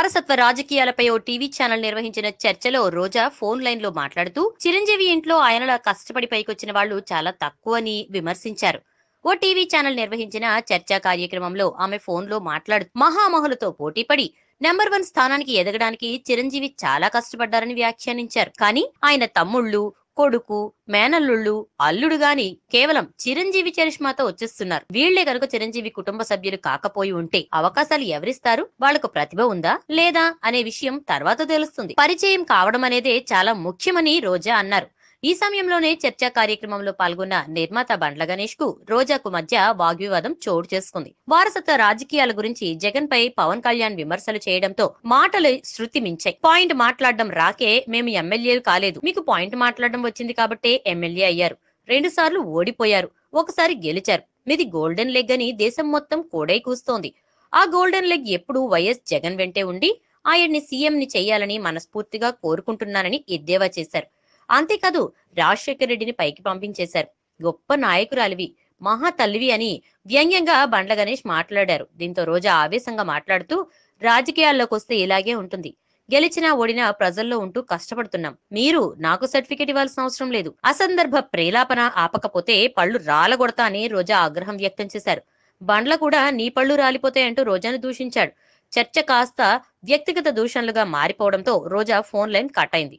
వారసత్వ రాజకీయాలపై ఓ TV channel నిర్వహించిన చర్చలో రోజా ఫోన్ లైన్ లో మాట్లాడుతూ చిరంజీవి ఇంట్లో ఆయనలా కష్టపడి పైకొచ్చిన వాళ్ళు చాలా తక్కువని విమర్శించారు ఓ టీవీ ఛానల్ నిర్వహించిన చర్చా కార్యక్రమంలో ఆమె ఫోన్ లో మాట్లాడు మహామహులతో పోటీపడి నెంబర్ వన్ స్థానానికి ఎదగడానికి చిరంజీవి చాలా కష్టపడ్డారని వ్యాఖ్యానించారు కానీ ఆయన తమ్ముళ్ళు కొడుకు మేనల్లుళ్ళు అల్లుడు గాని కేవలం చిరంజీవి చరిష్మాతో వచ్చేస్తున్నారు వీళ్లే కనుక చిరంజీవి కుటుంబ సభ్యులు కాకపోయి ఉంటే అవకాశాలు ఎవరిస్తారు వాళ్లకు ప్రతిభ ఉందా లేదా అనే విషయం తర్వాత తెలుస్తుంది పరిచయం కావడం అనేదే చాలా ముఖ్యమని రోజా అన్నారు ఈ సమయంలోనే చర్చా కార్యక్రమంలో పాల్గొన్న నిర్మాత బండ్ల గణేష్ కు రోజాకు మధ్య వాగ్వివాదం చోటు చేసుకుంది వారసత్వ రాజకీయాల గురించి జగన్ పై పవన్ కళ్యాణ్ విమర్శలు చేయడంతో మాటలు శృతి మించాయి పాయింట్ మాట్లాడడం రాకే మేము ఎమ్మెల్యేలు కాలేదు మీకు పాయింట్ మాట్లాడడం వచ్చింది కాబట్టే ఎమ్మెల్యే అయ్యారు రెండు సార్లు ఓడిపోయారు ఒకసారి గెలిచారు మీది గోల్డెన్ లెగ్ అని దేశం మొత్తం కోడై కూస్తోంది ఆ గోల్డెన్ లెగ్ ఎప్పుడూ వైఎస్ జగన్ వెంటే ఉండి ఆయన్ని సీఎం ని చేయాలని మనస్ఫూర్తిగా కోరుకుంటున్నానని ఎద్దేవా చేశారు అంతేకాదు రాజశేఖర రెడ్డిని పైకి పంపించేశారు గొప్ప నాయకురాలివి మహా తల్లివి అని వ్యంగ్యంగా బండ్ల గణేష్ మాట్లాడారు దీంతో రోజా ఆవేశంగా మాట్లాడుతూ రాజకీయాల్లోకి వస్తే ఇలాగే ఉంటుంది గెలిచినా ఓడినా ప్రజల్లో ఉంటూ కష్టపడుతున్నాం మీరు నాకు సర్టిఫికేట్ ఇవ్వాల్సిన అవసరం లేదు అసందర్భ ప్రేలాపన ఆపకపోతే పళ్ళు రాలగొడతా అని రోజా ఆగ్రహం వ్యక్తం చేశారు బండ్ల కూడా నీ పళ్ళు రాలిపోతాయంటూ రోజాను దూషించాడు చర్చ కాస్త వ్యక్తిగత దూషణలుగా మారిపోవడంతో రోజా ఫోన్ లైన్ కట్ అయింది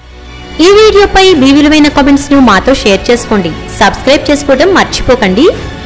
ఈ వీడియోపై మీ విలువైన కామెంట్స్ ను మాతో షేర్ చేసుకోండి సబ్స్క్రైబ్ చేసుకోవడం మర్చిపోకండి